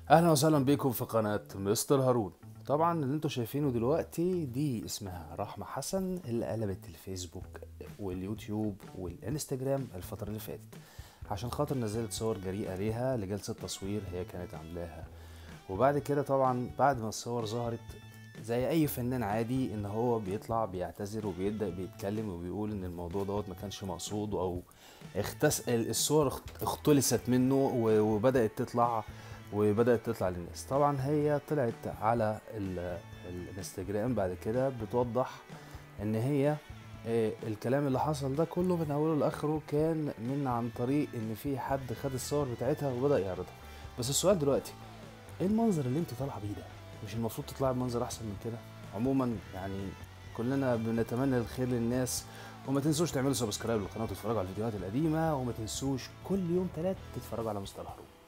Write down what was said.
اهلا وسهلا بكم في قناة مستر هارون طبعا اللي انتوا شايفينه دلوقتي دي اسمها رحمة حسن اللي قلبت الفيسبوك واليوتيوب والانستجرام الفترة اللي فاتت عشان خاطر نزلت صور جريئة ليها لجلسة تصوير هي كانت عاملاها وبعد كده طبعا بعد ما الصور ظهرت زي اي فنان عادي ان هو بيطلع بيعتذر وبيبدا بيتكلم وبيقول ان الموضوع دوت ما كانش مقصود او اختس الصور اخت- اختلست منه و- وبدات تطلع وبدات تطلع للناس طبعا هي طلعت على ال- الانستجرام بعد كده بتوضح ان هي آه، الكلام اللي حصل ده كله من اوله لاخره كان من عن طريق ان في حد خد الصور بتاعتها وبدا يعرضها بس السؤال دلوقتي ايه المنظر اللي انت طالعه بيه ده مش المفروض تطلعي بمنظر احسن من كده عموما يعني كلنا بنتمنى الخير للناس وما تنسوش تعملوا سبسكرايب للقناه وتتفرجوا على الفيديوهات القديمه وما تنسوش كل يوم ثلاث تتفرجوا على مستر هارون